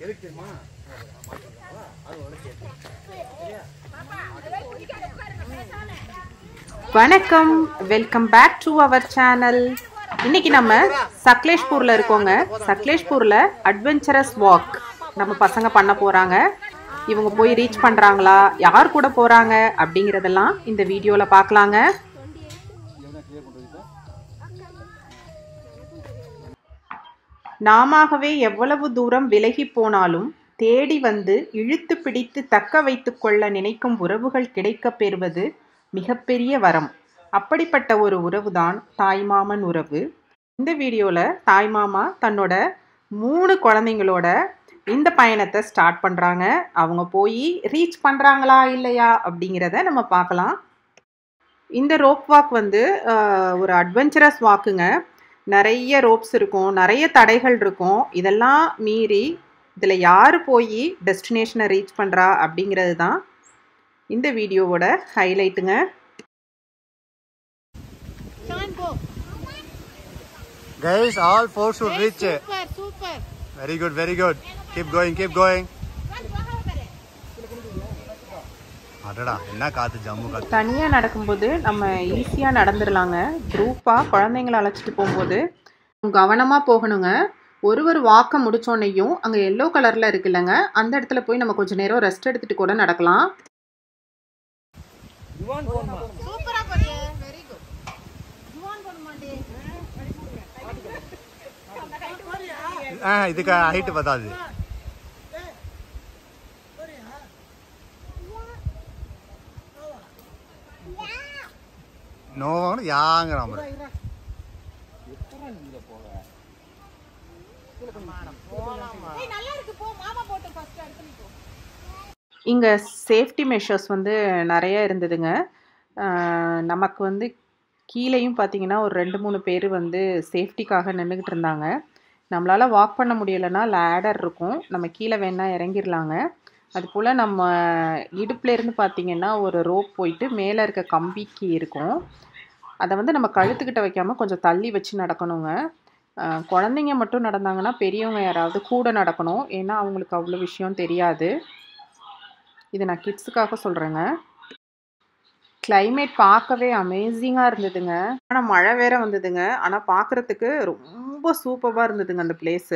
எதுக்கு தெரியுமா அது உனக்கு வணக்கம் வெல்கம் பேக் டு அவர் சேனல் இன்னைக்கு நம்ம சக்லேஷ்பூர்ல இருக்கோங்க சக்லேஷ்பூர்ல அட்வென்ச்சரஸ் வாக் நம்ம பசங்க பண்ண போறாங்க இவங்க போய் ரீச் பண்றாங்களா யார் கூட போறாங்க அப்படிங்கறதெல்லாம் இந்த வீடியோல பார்க்கலாங்க நாமாகவே எவ்வளவு தூரம் விலகி போனாலும் தேடி வந்து இழுத்து பிடித்து தக்க வைத்துக் கொள்ள நினைக்கும் உறவுகள் கிடைக்கப் பெறுவது மிகப்பெரிய வரம் அப்படிப்பட்ட ஒரு உறவுதான் தாய்மாமன் உறவு இந்த வீடியோவில் தாய்மாமா தன்னோட மூணு குழந்தைங்களோட இந்த பயணத்தை ஸ்டார்ட் பண்ணுறாங்க அவங்க போய் ரீச் பண்ணுறாங்களா இல்லையா அப்படிங்கிறத நம்ம பார்க்கலாம் இந்த ரோப் வாக் வந்து ஆஹ், ஒரு அட்வென்ச்சரஸ் வாக்குங்க நிறைய ரோப்ஸ் இருக்கும் நிறைய தடைகள் இருக்கும் இதெல்லாம் மீறி இதில் யார் போய் டெஸ்டினேஷனை ரீச் பண்ணுறா அப்படிங்கிறது தான் இந்த வீடியோவோட ஹைலைட்டுங்க guys all four should reach Super, super. Very good very good keep going keep going அடடா என்ன காத்து ஜம்மு காத்து தனியாக நடக்கும்போது நம்ம ஈஸியாக நடந்துடலாங்க குரூப்பாக குழந்தைங்கள அழைச்சிட்டு போகும்போது கவனமாக போகணுங்க ஒரு ஒரு வாக்கை முடிச்சோன்னையும் அங்கே எல்லோ கலரில் இருக்குல்லங்க அந்த இடத்துல போய் நம்ம கொஞ்சம் நேரம் ரெஸ்ட் எடுத்துகிட்டு கூட நடக்கலாம் Super ஆ போறியே. Very good. ஜுவான் பண்ண மாட்டே. ஆ இதுக்கு ஹைட் பத்தாது நோ யாங்கிறான் பாரு. ஏய், நல்லா இருக்கு போ மாமா போட்டு ஃபர்ஸ்ட் அடுத்து நீ போ இங்கே சேஃப்டி மெஷர்ஸ் வந்து நிறைய இருந்ததுங்க ஆஹ் நமக்கு வந்து கீழேயும் பார்த்தீங்கன்னா ஒரு ரெண்டு மூணு பேர் வந்து சேஃப்டிக்காக நின்றுக்கிட்டு இருந்தாங்க நம்மளால் வாக் பண்ண முடியலைன்னா லேடர் இருக்கும் நம்ம கீழே வேணால் இறங்கிடலாங்க அது போல் நம்ம இடுப்புலேருந்து பார்த்தீங்கன்னா ஒரு ரோப் போயிட்டு மேலே இருக்க கம்பிக்கு இருக்கும் அதை வந்து நம்ம கழுத்துக்கிட்ட வைக்காமல் கொஞ்சம் தள்ளி வச்சு நடக்கணுங்க ஆஹ் குழந்தைங்க மட்டும் நடந்தாங்கன்னா பெரியவங்க யாராவது கூட நடக்கணும் ஏன்னா அவங்களுக்கு அவ்வளோ விஷயம் தெரியாது இது நான் கிட்ஸுக்காக சொல்கிறேங்க climate பார்க்கவே அமேசிங்காக இருந்ததுங்க ஆனால் மழை வேற வந்ததுங்க ஆனால் பார்க்குறதுக்கு ரொம்ப சூப்பராக இருந்ததுங்க அந்த பிளேஸு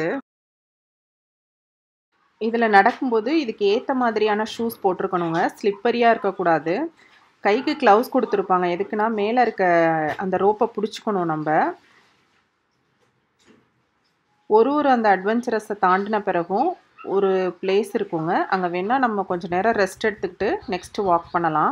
இதில் நடக்கும்போது இதுக்கு ஏற்ற மாதிரியான ஷூஸ் போட்டிருக்கணுங்க ஸ்லிப்பரியாக இருக்கக்கூடாது கைக்கு க்ளவுஸ் கொடுத்துருப்பாங்க எதுக்குன்னா மேலே இருக்க அந்த ரோப்பை பிடிச்சிக்கணும் நம்ம ஒரு ஒரு அந்த அட்வென்ச்சரஸை தாண்டின பிறகும் ஒரு பிளேஸ் இருக்குங்க அங்கே வேணால் நம்ம கொஞ்சம் நேரம் ரெஸ்ட் எடுத்துக்கிட்டு நெக்ஸ்ட்டு வாக் பண்ணலாம்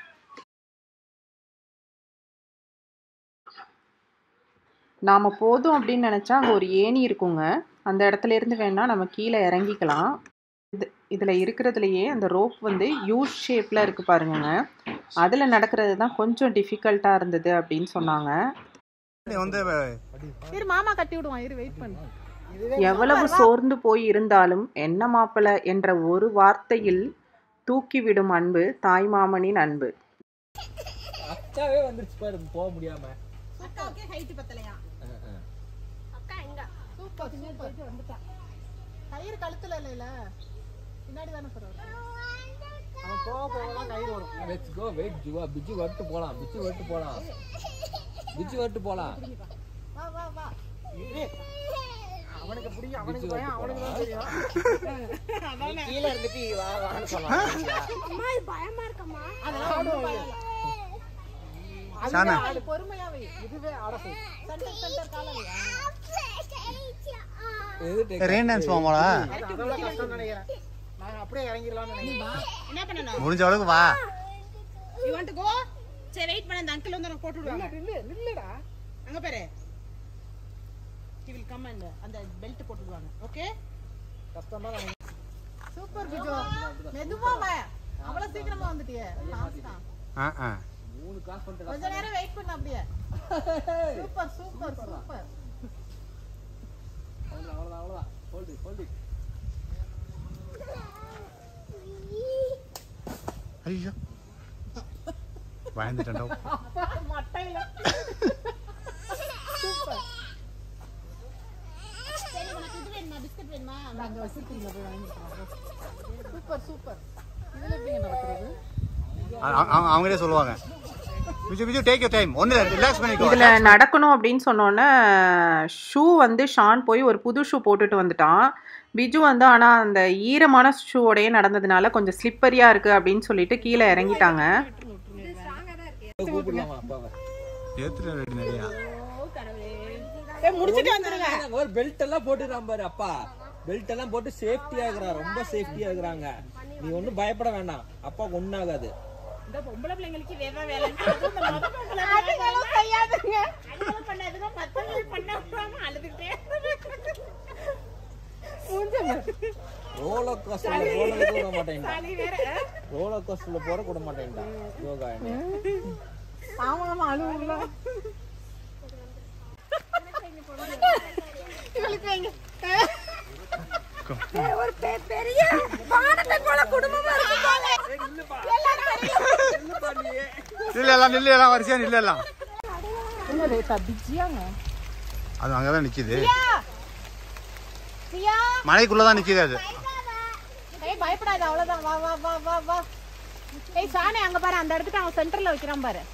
நாம் போதும் அப்படின்னு நினச்சா அங்கே ஒரு ஏணி இருக்குங்க அந்த இடத்துல இருந்து வேணால் நம்ம கீழே இறங்கிக்கலாம் இது இதில் இருக்கிறதுலையே அந்த ரோப் வந்து யூ ஷேப்பில் இருக்குது பாருங்கங்க அதில் நடக்கிறது தான் கொஞ்சம் டிஃபிகல்ட்டாக இருந்தது அப்படின்னு சொன்னாங்க நீ வந்து இரு மாமா கட்டி விடுவான் இரு வெயிட் பண்ணு எவ்வளவு சோர்ந்து போய் இருந்தாலும் என்ன மாப்பிள என்ற ஒரு வார்த்தையில் தூக்கிவிடும் அன்பு தாய்மாமனின் அன்பு அக்காவே வந்துருச்சு பாரு போக முடியாம அக்காவுக்கே ஹைட் பத்தலையா அக்கா எங்க சூப்பர் சூப்பர் வந்துட்டான் கயிறு கழுத்துல இல்லைல பின்னாடி தானே போறோம் அவன் போக போக தான் கயிறு வரும் லெட்ஸ் கோ வெயிட் ஜுவா பிஜு வரட்டு போலாம் பிஜு வரட்டு போலாம் பிஜு வரட்டு போலாம் வா வா வா அவனுக்கு பிடிக்கும் அவனுக்கு பயம் அவனுக்கு தான் தெரியும் கீழ இருந்துட்டு வா வான்னு சொல்லலாம் அதெல்லாம் ஒண்ணும் பயம் இல்ல. சானா அது பொறுமையா வை இதுவே அரசு சென்டர் சென்டர் கால வையா ரெயின் டான்ஸ் போமாடா நாங்க அப்படியே இறங்கிடலாம்னு நினைக்கிறேன் என்ன பண்ணணும் முடிஞ்ச அளவுக்கு வா யூ வாண்ட் டு கோ சரி வெயிட் பண்ண அந்த அங்கிள் வந்து எனக்கு போட்டு விடுவாங்க நில்லு நில்லுடா அங்க பாரு he will come and அந்த பெல்ட் போட்டு விடுவாங்க ஓகே கஷ்டமா சூப்பர் பிஜோ மெதுவா வா அவ்வளவு சீக்கிரமா வந்துட்டியே fast ஆ. ஆ ஆ மூணு கிளாஸ் பண்ணிட்டு கொஞ்ச நேரம் வெயிட் பண்ண அப்படியே சூப்பர் சூப்பர் சூப்பர் அவ்வளவுதான் அவ்வளவுதான் அவ்வளவுதான் ஹோல்டு ஹோல்டு ஐயோ பயந்துட்டேன்டா மட்டையில சூப்பர் சரி உனக்கு இது வேணுமா பிஸ்கட் வேணுமா அங்க வச்சிருக்கீங்க போய் வாங்கிக்கலாம் சூப்பர் சூப்பர் இதுல எப்படிங்க நடக்கிறது அ- அ- அவங்களே சொல்லுவாங்க Vijay Vijay take your time ஒன்று ரிலாக்ஸ் பண்ணிக்கோ இதுல நடக்கணும் அப்படின்னு சொன்னோன்னே ஷூ வந்து ஷான் போய் ஒரு புது ஷூ போட்டுட்டு வந்துட்டான் பிஜு வந்து ஆனா அந்த ஈரமான ஷூவோடயே நடந்ததுனால கொஞ்சம் ஸ்லிப்பரியா இருக்கு அப்படின்னு சொல்லிட்டு கீழே இறங்கிட்டாங்க கூப்பிடலாமா அப்பாவை ஏத்துட்டு ரெடி நிறையா ஒரு பெல்ட் எல்லாம் போட்டுறான் பாரு அப்பா பெல்ட் எல்லாம் போட்டு சேஃப்டியா இருக்கிறான் ரொம்ப சேஃப்டியா இருக்கிறாங்க நீ ஒண்ணும் பயப்பட வேண்டாம் அப்பா ஒண்ணாகாது இந்த பொம்பளை பிள்ளைங்களுக்கு வேற வேலை அதுவும் இந்த மொத பொம்பளை அதுகளும் செய்யாதுங்க அதுகளும் பண்ணாதுங்க மத்தவங்க பண்ண விடாம அழுதுகிட்டே ரோலர் கோஸ்டர்ல போனதுக்கு விட மாட்டேன்டா சளி வேற ரோலர் கோஸ்டர்ல போற விட மாட்டேன்டா யோகா என்னைய. ஆமா ஆமா அழுவுங்களா இவளுக்கு வைங்க ஒரு பெ- பெரிய பாடத்தை போல குடும்பமா இருக்கு போல எல்லாரும் பெரிய நில்லு எல்லாம் நில்லு எல்லாம் வரிசையா நில்லு எல்லாம் என்ன ரேட்டா பிஜியாங்க அது அங்கே தான் நிற்கிது பிரியா மலைக்குள்ளே தான் நிற்கிது அது ஏய் பயப்படாத அவ்வளவுதான் வா வா வா வா வா ஏய் சாணி அங்க பாரு அந்த இடத்துக்கு அவன் சென்டர்ல வைக்கிறான் பாரு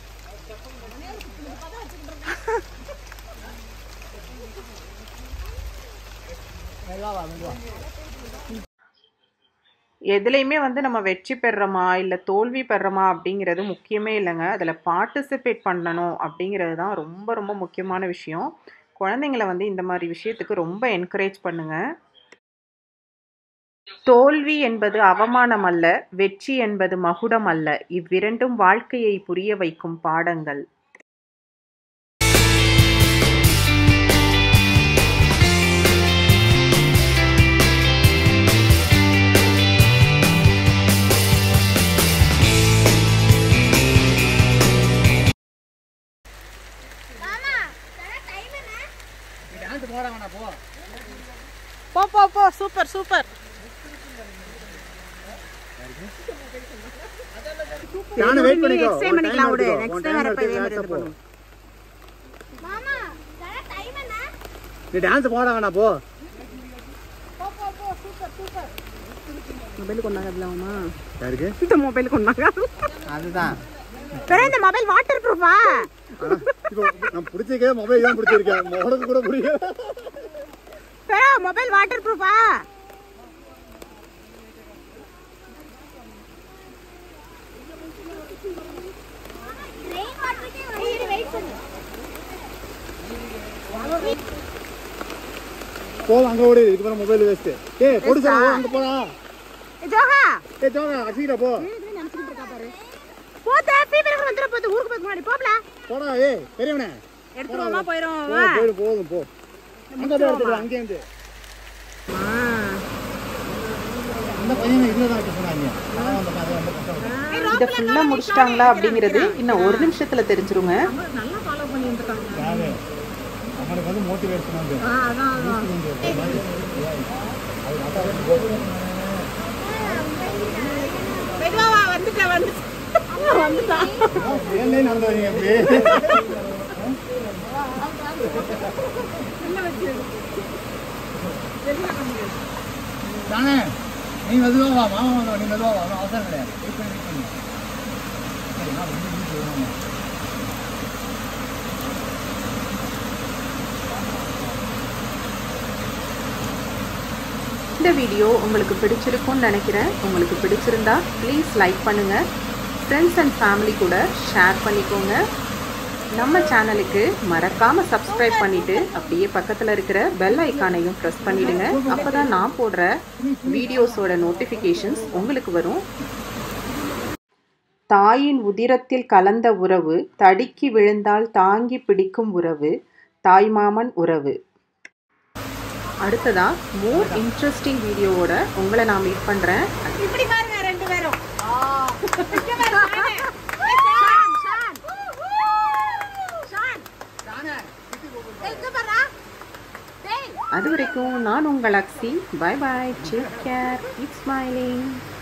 எதுலையுமே வந்து நம்ம வெற்றி பெறுறோமா இல்லை தோல்வி பெறுறோமா அப்படிங்கிறது முக்கியமே இல்லைங்க அதில் பார்ட்டிசிபேட் பண்ணணும் அப்படிங்கிறது தான் ரொம்ப ரொம்ப முக்கியமான விஷயம் குழந்தைங்கள வந்து இந்த மாதிரி விஷயத்துக்கு ரொம்ப என்கரேஜ் பண்ணுங்க தோல்வி என்பது அவமானம் அல்ல வெற்றி என்பது மகுடம் அல்ல இவ்விரண்டும் வாழ்க்கையை புரிய வைக்கும் பாடங்கள் போ போ போ சூப்பர் சூப்பர் நானும் வெயிட் பண்ணிக்கோ next time பண்ணிக்கலாம் விடு. Next time வரப்ப இதே மாதிரி இது பண்ணுவோம். நீ டான்ஸ் போட வேணாம் போ மொபைல் கொண்டாங்கலாமா யாருக்கு இந்த மொபைல் கொண்டாங்க அதுதான் வேற இந்த மொபைல் வாட்டர் ப்ரூஃபா இப்போ நான் பிடிச்சிருக்கே மொபைல் தான் பிடிச்சிருக்கேன் உனக்கு கூட பிடிக்கும் வேற மொபைல் வாட்டர் ப்ரூஃபா போதும் அங்கே ஓடி இதுக்கு மேலே மொபைல் வேஸ்ட்டு ஏய் கொடுத்தா அங்கே போடா ஜோஹா ஏய் ஜோகா அசிக்கிட்ட போ போ தேப்பி பிறகு வந்துட போது ஊருக்கு போய் முன்னாடி போப்ல போடா ஏய் பெரியவனே எடுத்துருவோமா போயிரும் போ போயிடும் போதும் போ அங்கே போய் எடுத்துக்கலாம் அங்கேருந்து அந்த பையனை இதில் தான் வைக்க சொன்னாங்க நான் அந்த மாதிரி அந்த பக்கம் இதை ஃபுல்லாக முடிச்சிட்டாங்களா அப்படிங்கிறது இன்னும் ஒரு நிமிஷத்துல தெரிஞ்சிருங்க நல்லா ஃபாலோ பண்ணி வந்துருக்காங்க யாரு அவனுக்கு வந்து மோட்டிவேஷன் வந்து அதான் அதான் மெதுவா வா வந்துட்டேன் வந்து வந்துட்டான் ஏன்லே நடந்து வரீங்க எப்படி தானே நீ மெதுவா வா மாமா வந்து நீ மெதுவா வா ஒண்ணும் அவசரம் கிடையாது வெயிட் பண்ணி வெயிட் பண்ணி சரி, நான் வந்து வீட்டுக்கு வருவேன். இந்த வீடியோ உங்களுக்கு பிடிச்சிருக்கும்னு நினைக்கிறேன் உங்களுக்கு பிடிச்சிருந்தா ப்ளீஸ் லைக் பண்ணுங்கள் ஃப்ரெண்ட்ஸ் அண்ட் ஃபேமிலி கூட ஷேர் பண்ணிக்கோங்க நம்ம சேனலுக்கு மறக்காமல் சப்ஸ்கிரைப் பண்ணிவிட்டு அப்படியே பக்கத்தில் இருக்கிற பெல் ஐக்கானையும் ப்ரெஸ் பண்ணிடுங்க அப்போ தான் நான் போடுற வீடியோஸோட நோட்டிஃபிகேஷன்ஸ் உங்களுக்கு வரும் தாயின் உதிரத்தில் கலந்த உறவு தடுக்கி விழுந்தால் தாங்கி பிடிக்கும் உறவு தாய்மாமன் உறவு அடுத்ததா மோர் இன்ட்ரெஸ்டிங் வீடியோவோட உங்களை நான் மீட் பண்ணுறேன் இப்படி பாருங்க ரெண்டு பேரும் இங்க பாரு, சாணு. ஏய், ஷான், ஷான். ஷான். ஏய், இங்க பாருடா. டேய் அது வரைக்கும் நான் உங்கள் அக்ஸி bye bye take care keep smiling